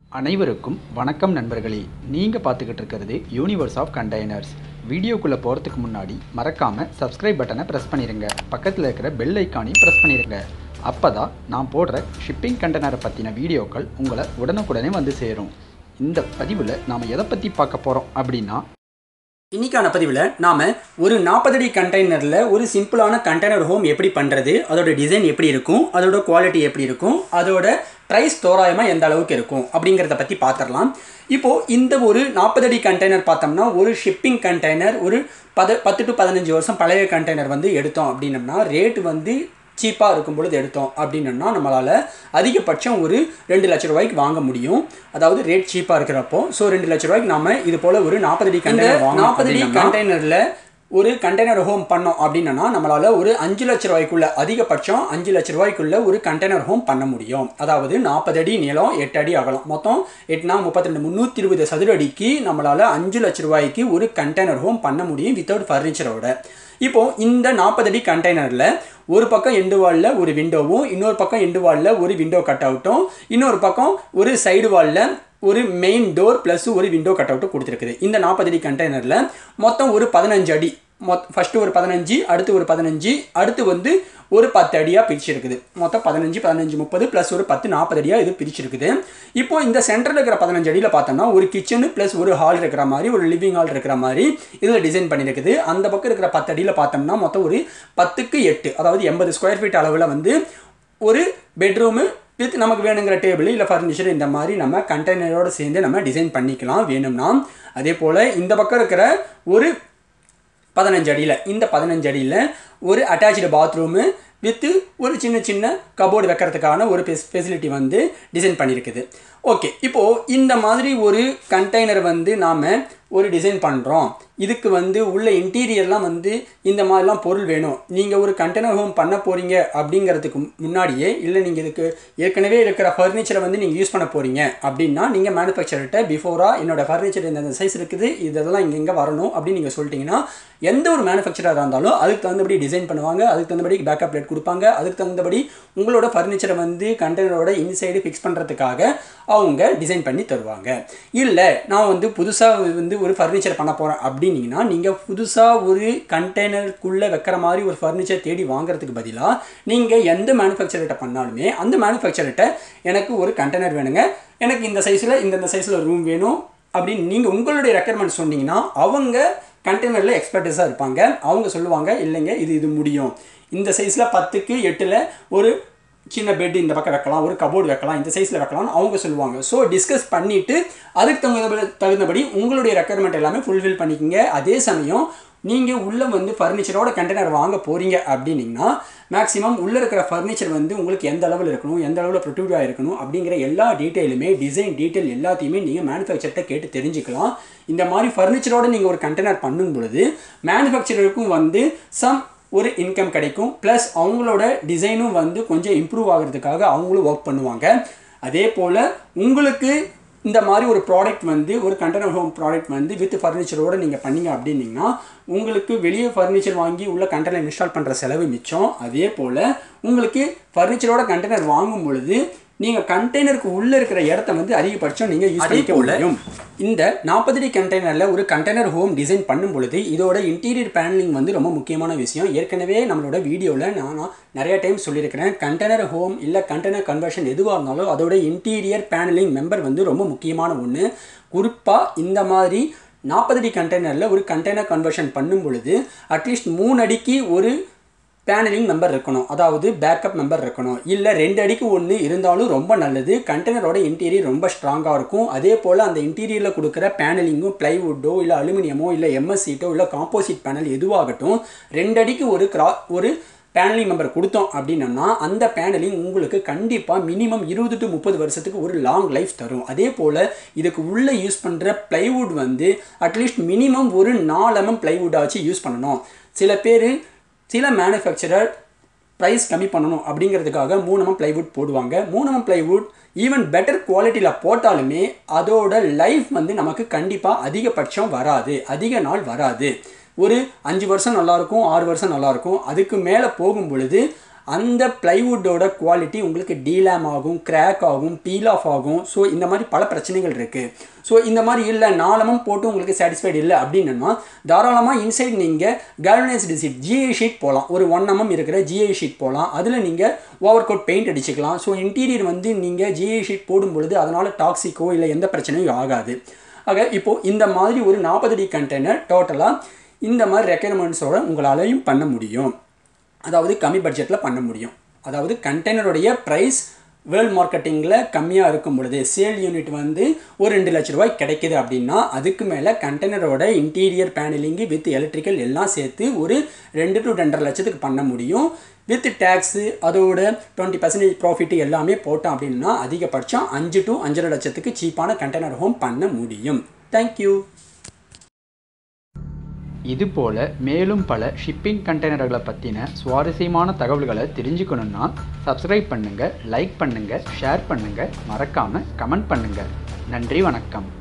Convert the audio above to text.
அனைவருக்கும் வணக்கம் நண்பர்களே நீங்கள் பார்த்துக்கிட்டு இருக்கிறது யூனிவர்ஸ் ஆஃப் கண்டெய்னர்ஸ் வீடியோக்குள்ளே போகிறதுக்கு முன்னாடி மறக்காமல் சப்ஸ்கிரைப் பட்டனை ப்ரெஸ் பண்ணிடுங்க பக்கத்தில் இருக்கிற பெல் ஐக்கானையும் ப்ரெஸ் பண்ணிடுங்க அப்போ தான் நான் போடுற ஷிப்பிங் கண்டெய்னரை பற்றின வீடியோக்கள் உங்களை உடனுக்குடனே வந்து சேரும் இந்த பதிவில் நாம் எதை பற்றி பார்க்க போகிறோம் அப்படின்னா இன்னைக்கான பதிவில் நாம் ஒரு நாற்பது அடி கண்டெய்னரில் ஒரு சிம்பிளான கண்டெய்னர் ஹோம் எப்படி பண்ணுறது அதோட டிசைன் எப்படி இருக்கும் அதோட குவாலிட்டி எப்படி இருக்கும் அதோட ப்ரைஸ் தோராயமாக எந்த அளவுக்கு இருக்கும் அப்படிங்கிறத பற்றி பார்த்துடலாம் இப்போது இந்த ஒரு நாற்பது அடி கண்டெய்னர் பார்த்தோம்னா ஒரு ஷிப்பிங் கண்டெய்னர் ஒரு பத பத்து டு பதினஞ்சு வருஷம் பழைய கண்டெய்னர் வந்து எடுத்தோம் அப்படின்னம்னா ரேட் வந்து சீப்பாக இருக்கும் பொழுது எடுத்தோம் அப்படின்னா நம்மளால் அதிகபட்சம் ஒரு ரெண்டு லட்ச ரூபாய்க்கு வாங்க முடியும் அதாவது ரேட் சீப்பாக இருக்கிறப்போ ஸோ ரெண்டு லட்ச ரூபாய்க்கு நாம இது போல் ஒரு நாற்பது அடி கண்டெய்னர் நாற்பது அடி கண்டெய்னரில் ஒரு கண்டெய்னர் ஹோம் பண்ணோம் அப்படின்னா நம்மளால் ஒரு அஞ்சு லட்ச ரூபாய்க்குள்ள அதிகபட்சம் அஞ்சு லட்ச ரூபாய்க்குள்ள ஒரு கண்டெய்னர் ஹோம் பண்ண முடியும் அதாவது நாற்பது அடி நீளம் எட்டு அடி அகலம் மொத்தம் எட்டுனா முப்பத்தி ரெண்டு முந்நூற்றி இருபது சதுர அடிக்கு நம்மளால் அஞ்சு லட்ச ரூபாய்க்கு ஒரு கண்டெய்னர் ஹோம் பண்ண முடியும் வித்தவுட் ஃபர்னிச்சரோட இப்போ இந்த நாற்பது அடி கண்டெய்னரில் ஒரு பக்கம் எண்டு வாலில் ஒரு விண்டோவும் இன்னொரு பக்கம் எண்டு வாலில் ஒரு விண்டோ கட் அவுட்டும் இன்னொரு பக்கம் ஒரு சைடு வாலில் ஒரு மெயின் டோர் ப்ளஸ் ஒரு விண்டோ கட் அவுட்டும் கொடுத்துருக்குது இந்த நாற்பது அடி கண்டெய்னரில் மொத்தம் ஒரு பதினஞ்சு அடி மொத் ஃபஸ்ட்டு ஒரு பதினஞ்சு அடுத்து ஒரு பதினஞ்சு அடுத்து வந்து ஒரு பத்து அடியாக பிரிச்சிருக்குது மொத்தம் பதினஞ்சு பதினஞ்சு முப்பது ப்ளஸ் ஒரு பத்து நாற்பது அடியாக இது பிரிச்சிருக்குது இப்போ இந்த சென்டரில் இருக்கிற பதினஞ்சு அடியில் பார்த்தோம்னா ஒரு கிச்சனு ப்ளஸ் ஒரு ஹால் இருக்கிற மாதிரி ஒரு லிவிங் ஹால் இருக்கிற மாதிரி இதில் டிசைன் பண்ணியிருக்குது அந்த பக்கம் இருக்கிற பத்து அடியில் பார்த்தோம்னா மொத்தம் ஒரு பத்துக்கு எட்டு அதாவது எண்பது ஸ்கொயர் ஃபீட் அளவில் வந்து ஒரு பெட்ரூமு வித் நமக்கு வேணுங்கிற டேபிள் இல்லை ஃபர்னிச்சர் இந்த மாதிரி நம்ம கண்டெய்னரோடு சேர்ந்து நம்ம டிசைன் பண்ணிக்கலாம் வேணும்னா அதே போல் இந்த பக்கம் இருக்கிற ஒரு பதினஞ்சு அடியில் இந்த பதினஞ்சு அடியில் ஒரு அட்டாச்சு பாத்ரூமு வித்து ஒரு சின்ன சின்ன கபோர்டு வைக்கிறதுக்கான ஒரு ஃபெசிலிட்டி வந்து டிசைன் பண்ணியிருக்குது ஓகே இப்போது இந்த மாதிரி ஒரு கண்டெய்னர் வந்து நாம் ஒரு டிசைன் பண்ணுறோம் இதுக்கு வந்து உள்ள இன்டீரியர்லாம் வந்து இந்த மாதிரிலாம் பொருள் வேணும் நீங்கள் ஒரு கண்டெய்னர் ஹோம் பண்ண போகிறீங்க அப்படிங்கிறதுக்கு முன்னாடியே இல்லை நீங்கள் இதுக்கு ஏற்கனவே இருக்கிற ஃபர்னிச்சரை வந்து நீங்கள் யூஸ் பண்ண போகிறீங்க அப்படின்னா நீங்கள் மேனுஃபேக்சர்கிட்ட பிஃபோராக என்னோட ஃபர்னிச்சர் இந்த சைஸ் இருக்குது இதெல்லாம் இங்கே இங்கே வரணும் அப்படின்னு நீங்கள் சொல்லிட்டீங்கன்னா எந்த ஒரு மேனுஃபேக்சராக இருந்தாலும் அதுக்கு தகுந்தபடி டிசைன் பண்ணுவாங்க அதுக்கு தகுந்தபடி பேக்கப் பிளேட் கொடுப்பாங்க அதுக்கு தகுந்தபடி உங்களோட ஃபர்னிச்சரை வந்து கண்டெய்னரோட இன்சைடு ஃபிக்ஸ் பண்ணுறதுக்காக அவங்க டிசைன் பண்ணி தருவாங்க இல்லை நான் வந்து புதுசாக வந்து ஒரு ஃபர்னிச்சர் பண்ண போகிறேன் அப்படின்னீங்கன்னா நீங்கள் புதுசாக ஒரு கண்டெய்னருக்குள்ளே வைக்கிற மாதிரி ஒரு ஃபர்னிச்சர் தேடி வாங்குறதுக்கு பதிலாக நீங்கள் எந்த மேனுஃபேக்சர்கிட்ட பண்ணாலுமே அந்த மேனுஃபேக்சர்கிட்ட எனக்கு ஒரு கண்டெய்னர் வேணுங்க எனக்கு இந்த சைஸில் இந்தந்த சைஸில் ரூம் வேணும் அப்படின்னு நீங்கள் உங்களுடைய ரெக்குயர்மெண்ட் சொன்னீங்கன்னா அவங்க கண்டெய்னரில் எக்ஸ்பர்டைஸாக இருப்பாங்க அவங்க சொல்லுவாங்க இல்லைங்க இது இது முடியும் இந்த சைஸில் பத்துக்கு எட்டில் ஒரு சின்ன பெட் இந்த பக்கம் வைக்கலாம் ஒரு கபோர்டு வைக்கலாம் இந்த சைஸில் வைக்கலாம்னு அவங்க சொல்லுவாங்க ஸோ டிஸ்கஸ் பண்ணிவிட்டு அதுக்கு தகுந்த தகுந்தபடி உங்களுடைய ரெக்குயர்மெண்ட் எல்லாமே ஃபுல்ஃபில் பண்ணிக்கோங்க அதே சமயம் நீங்கள் உள்ளே வந்து ஃபர்னிச்சரோட கண்டெய்னர் வாங்க போகிறீங்க அப்படின்னீங்கன்னா மேக்ஸிமம் உள்ளே இருக்கிற ஃபர்னிச்சர் வந்து உங்களுக்கு எந்த அளவில் இருக்கணும் எந்த அளவில் ப்ரொடியூட்டிவாக இருக்கணும் அப்படிங்கிற எல்லா டீட்டெயிலுமே டிசைன் டீட்டெயில் எல்லாத்தையுமே நீங்கள் மேனுஃபேக்சர்கிட்ட கேட்டு தெரிஞ்சுக்கலாம் இந்த மாதிரி ஃபர்னிச்சரோட நீங்கள் ஒரு கண்டெய்னர் பண்ணும் பொழுது மேனுஃபேக்சரருக்கும் வந்து சம் ஒரு இன்கம் கிடைக்கும் ப்ளஸ் அவங்களோட டிசைனும் வந்து கொஞ்சம் இம்ப்ரூவ் ஆகிறதுக்காக அவங்களும் ஒர்க் பண்ணுவாங்க அதே போல் உங்களுக்கு இந்த மாதிரி ஒரு ப்ராடக்ட் வந்து ஒரு கண்டெய்னர் ஹோம் ப்ராடக்ட் வந்து வித் ஃபர்னிச்சரோடு நீங்கள் பண்ணீங்க அப்படின்னீங்கன்னா உங்களுக்கு வெளியே ஃபர்னிச்சர் வாங்கி உள்ள கண்டெய்னர் இன்ஸ்டால் பண்ணுற செலவு மிச்சம் அதே போல் உங்களுக்கு ஃபர்னிச்சரோட கண்டெய்னர் வாங்கும் பொழுது நீங்கள் கண்டெய்னருக்கு உள்ளே இருக்கிற இடத்த வந்து அதிகபட்சம் நீங்கள் யூஸ் பண்ணிக்க முடியும் இந்த நாற்பது அடி கண்டெய்னரில் ஒரு கண்டெய்னர் ஹோம் டிசைன் பண்ணும் பொழுது இதோட இன்டீரியர் பேனலிங் வந்து ரொம்ப முக்கியமான விஷயம் ஏற்கனவே நம்மளோட வீடியோவில் நான் நிறைய டைம் சொல்லியிருக்கிறேன் கண்டெய்னர் ஹோம் இல்லை கண்டெய்னர் கன்வர்ஷன் எதுவாக இருந்தாலும் அதோட இன்டீரியர் பேனலிங் மெம்பர் வந்து ரொம்ப முக்கியமான ஒன்று குறிப்பாக இந்த மாதிரி நாற்பது அடி கண்டெய்னரில் ஒரு கண்டெய்னர் கன்வர்ஷன் பண்ணும் பொழுது அட்லீஸ்ட் மூணு அடிக்கு ஒரு பேனலிங் மெம்பர் இருக்கணும் அதாவது பேக்கப் மெம்பர் இருக்கணும் இல்லை ரெண்டு அடிக்கு ஒன்று இருந்தாலும் ரொம்ப நல்லது கண்டெய்னரோட இன்டீரியர் ரொம்ப ஸ்ட்ராங்காக இருக்கும் அதே போல் அந்த இன்டீரியரில் கொடுக்குற பேனலிங்கும் ப்ளைவுட்டோ இல்லை அலுமினியமோ இல்லை எம்எஸ் சீட்டோ இல்லை காம்போசிட் பேனல் எதுவாகட்டும் ரெண்டு அடிக்கு ஒரு கிரா ஒரு பேனலிங் மெம்பர் கொடுத்தோம் அப்படின்னம்னா அந்த பேனலிங் உங்களுக்கு கண்டிப்பாக மினிமம் இருபது டு முப்பது வருஷத்துக்கு ஒரு லாங் லைஃப் தரும் அதே போல் இதுக்கு உள்ளே யூஸ் பண்ணுற ப்ளைவுட் வந்து அட்லீஸ்ட் மினிமம் ஒரு நாலு எம்எம் ப்ளைவுட்டாச்சு யூஸ் பண்ணணும் சில பேர் சில மேனுஃபேக்சரர் ப்ரைஸ் கம்மி பண்ணணும் அப்படிங்கிறதுக்காக மூணு ப்ளைவுட் போடுவாங்க மூணு ப்ளைவுட் ஈவன் பெட்டர் குவாலிட்டியில் போட்டாலுமே அதோட லைஃப் வந்து நமக்கு கண்டிப்பாக அதிகபட்சம் வராது அதிக நாள் வராது ஒரு அஞ்சு வருஷம் நல்லாயிருக்கும் ஆறு வருஷம் நல்லாயிருக்கும் அதுக்கு மேலே போகும் பொழுது அந்த பிளைவுட்டோட குவாலிட்டி உங்களுக்கு டீலேம் ஆகும் கிராக் ஆகும் பீல் ஆஃப் ஆகும் ஸோ இந்த மாதிரி பல பிரச்சனைகள் இருக்குது ஸோ இந்த மாதிரி இல்லை நாலமும் போட்டு உங்களுக்கு சாட்டிஸ்ஃபைடு இல்லை அப்படின்னா தாராளமாக இன்சைட் நீங்கள் கேல்வனைஸ்டு ஷீட் ஜிஐ ஷீட் போகலாம் ஒரு ஒன் எம்எம் இருக்கிற ஜிஐ ஷீட் போகலாம் அதில் நீங்கள் ஓவர் கோட் பெயிண்ட் அடிச்சுக்கலாம் ஸோ இன்டீரியர் வந்து நீங்கள் ஜிஐ ஷீட் போடும் பொழுது அதனால் டாக்ஸிக்கோ இல்லை எந்த பிரச்சனையும் ஆகாது ஆக இப்போது இந்த மாதிரி ஒரு நாற்பது அடி கண்டெய்னர் டோட்டலாக இந்த மாதிரி ரெக்குயர்மெண்ட்ஸோட உங்களாலையும் பண்ண முடியும் அதாவது கம்மி பட்ஜெட்டில் பண்ண முடியும் அதாவது கண்டெய்னருடைய ப்ரைஸ் வேர்ல்ட் மார்க்கெட்டிங்கில் கம்மியாக இருக்கும் பொழுது சேல் யூனிட் வந்து ஒரு ரெண்டு லட்ச ரூபாய் கிடைக்குது அப்படின்னா அதுக்கு மேலே கண்டெய்னரோட இன்டீரியர் பேனலிங்கு வித் எலக்ட்ரிக்கல் எல்லாம் சேர்த்து ஒரு ரெண்டு டு ரெண்டரை லட்சத்துக்கு பண்ண முடியும் வித் டேக்ஸு அதோட டுவெண்ட்டி பர்சன்டேஜ் ப்ராஃபிட் எல்லாமே போட்டோம் அப்படின்னா அதிகபட்சம் அஞ்சு டு அஞ்சரை லட்சத்துக்கு சீப்பான கண்டெய்னர் ஹோம் பண்ண முடியும் தேங்க்யூ இதுபோல மேலும் பல ஷிப்பிங் கண்டெய்னர்களை பற்றின சுவாரஸ்யமான தகவல்களை தெரிஞ்சுக்கணுன்னா சப்ஸ்கிரைப் பண்ணுங்கள் லைக் பண்ணுங்கள் ஷேர் பண்ணுங்கள் மறக்காமல் கமெண்ட் பண்ணுங்கள் நன்றி வணக்கம்